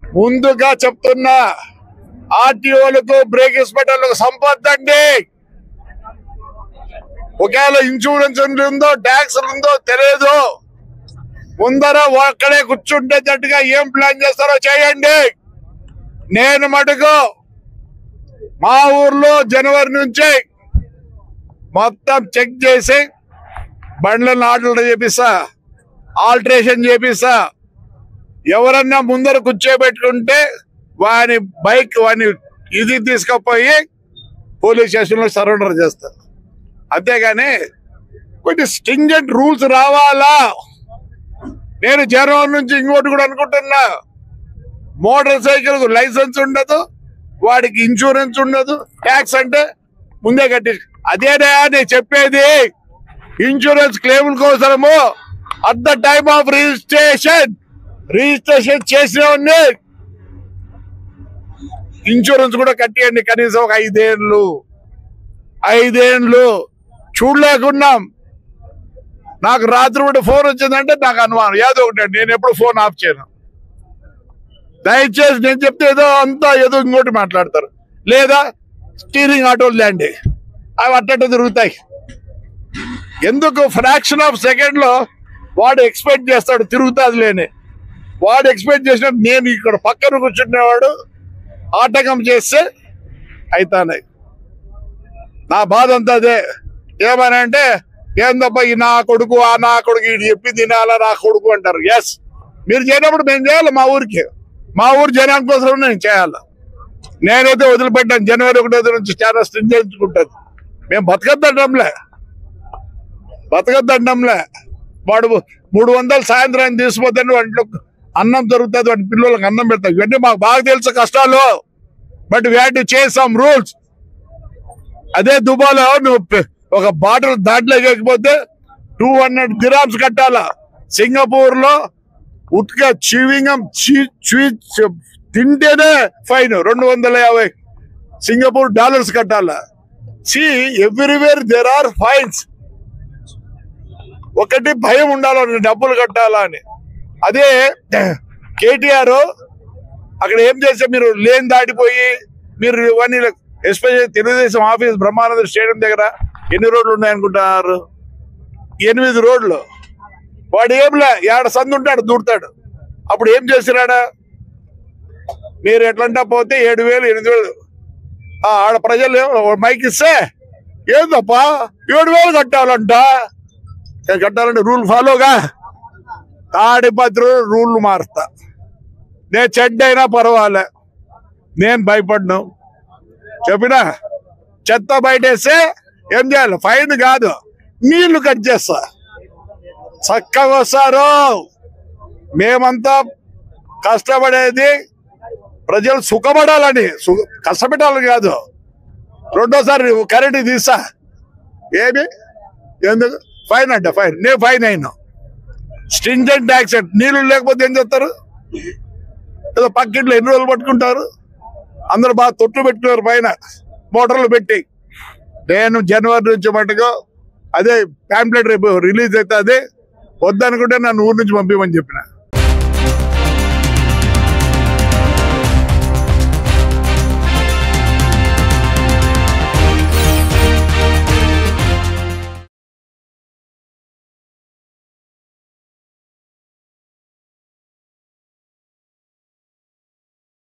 ముందుగా చెప్తున్నా ఆర్టీఓలకు బ్రేక్ ఇన్స్పెక్టర్లకు సంపద్దండి ఒకవేళ ఇన్సూరెన్స్ ఉందో ట్యాక్స్ ఉందో తెలియదు ముందర ఒక్కడే కూర్చుంటేటట్టుగా ఏం ప్లాన్ చేస్తారో చేయండి నేను మటుకు మా ఊర్లో జనవరి నుంచి మొత్తం చెక్ చేసి బండ్లను ఆర్డర్ చేపిస్తా ఆల్టరేషన్ చేపిస్తా ఎవరన్నా ముందర కూర్చోబెట్టుకుంటే వాని బైక్ వాని ఇది తీసుకుపోయి పోలీస్ స్టేషన్లో సరెండర్ చేస్తారు అంతేగాని కొన్ని స్టింజెంట్ రూల్స్ రావాలా నేను జనవరి నుంచి ఇంకోటి కూడా అనుకుంటున్నా మోటార్ సైకిల్ లైసెన్స్ ఉండదు వాడికి ఇన్సూరెన్స్ ఉండదు ట్యాక్స్ అంటే ముందే కట్టి అదేనా నేను చెప్పేది ఇన్సూరెన్స్ క్లెయిమ్ కోసము at the time of registration registration చేసిన ఇన్సూరెన్స్ కూడా కట్టేయండి కనీసం ఒక ఐదేళ్ళు ఐదేళ్ళు చూడలేకున్నాం నాకు రాత్రి కూడా ఫోన్ వచ్చిందంటే నాకు అనుమానం ఏదో ఒకటి నేను ఎప్పుడు ఫోన్ ఆఫ్ చేయను దయచేసి నేను చెప్తే ఏదో అంతా ఏదో ఇంకోటి మాట్లాడతారు లేదా స్టీరింగ్ ఆటోలు లేండి అవి అట్టట్టు తిరుగుతాయి ఎందుకు ఫ్రాక్షన్ ఆఫ్ సెకండ్ లో వాడు ఎక్స్పెక్ట్ చేస్తాడు తిరుగుతాది లేని వాడు ఎక్స్పెక్ట్ చేసినట్టు నేను ఇక్కడ పక్కన కూర్చునేవాడు ఆటకం చేస్తే అయితానాయి నా బాధ అంతా అదే ఏమని అంటే ఏందబ్బా ఈ నా కొడుకు ఆ నా కొడుకు ఇది చెప్పి తినాలా నా కొడుకు అంటారు ఎస్ మీరు చేయనప్పుడు మేము చేయాలి మా ఊరికి మా ఊరు జనానికి కోసం నేను చేయాలి నేనైతే వదిలిపెట్టాను జనవరి ఒకటో తేదీ నుంచి చాలా స్ట్రింజెంచుకుంటుంది మేము బతకద్దండంలే బతకద్దండంలే వాడు మూడు వందలు సాయంత్రం తీసుకుపోతే వంటలో అన్నం దొరుకుతుంది వాడి పిల్లలకు అన్నం పెడతాం ఇవన్నీ మాకు బాగా తెలుసు కష్టాలు but we had to chase some rules అదే దుబాలో నువ్వు పె- ఒక బాటిల్ దాంట్లో ఎక్కకపోతే టూ హండ్రెడ్ గిరామ్స్ కట్టాలా సింగపూర్ లో ఉట్క చీవింగం చీ- చీ- తింటేనే ఫైన్ రెండు వందల యాభై సింగపూర్ డాలర్స్ కట్టాలా see everywhere there are fines ఒకటి భయం ఉండాలని డబ్బులు కట్టాలా అని అదే కేటీఆర్ అక్కడ ఏం చేస్తే మీరు లేన్ దాటిపోయి మీరు ఇవన్నీ especially Telugu Desam office Brahmananda stadium దగ్గర ఎన్ని రోడ్లు ఉన్నాయనుకుంటారు ఎనిమిది రోడ్లు వాడు ఏంలే ఏడ సందు ఉంటాడు దూడతాడు అప్పుడు ఏం చేసినాడా మీరు ఎట్లంటా పోతే ఏడు వేలు ఎనిమిది వేలు ఆ, ఆడ ప్రజలు ఏమో మైక్ ఇస్తే ఏందప్పా ఏడు వేలు కట్టాలంట ఏ కట్టాలంటే రూల్ ఫాలోగా తాడిపత్రి రూల్ మారుస్తా నేను చెడ్డ అయినా పర్వాలే నేను భయపడ్ను చెప్పినా చెత్త బయటేస్తే ఏం చేయాలి ఫైన్ కాదు నీళ్లు కట్ చేస్తా చక్కగా వస్తారు మేమంతా కష్టపడేది ప్రజలు సుఖపడాలని సు- కష్టపెట్టాలని కాదు రెండోసారి కరెంట్ తీసా ఏమి ఎందుకు ఫైన్ అంటే ఫైన్ నేను ఫైన్ అయినా స్ట్రింజెంట్ ట్యాక్స్ నీళ్లు లేకపోతే ఏం చేస్తారు ఏదో పక్కింట్లో ఎన్ని రోజులు పట్టుకుంటారు అందరూ బాగా తొట్లు పెట్టుకున్నారు పైన మోటార్లు పెట్టి నేను జనవరి నుంచి మటుకు అదే ప్యాంప్లెట్ రేపు రిలీజ్ అయితే అదే వద్దనుకుంటే నన్ను ఊరి నుంచి పంపించమని చెప్పిన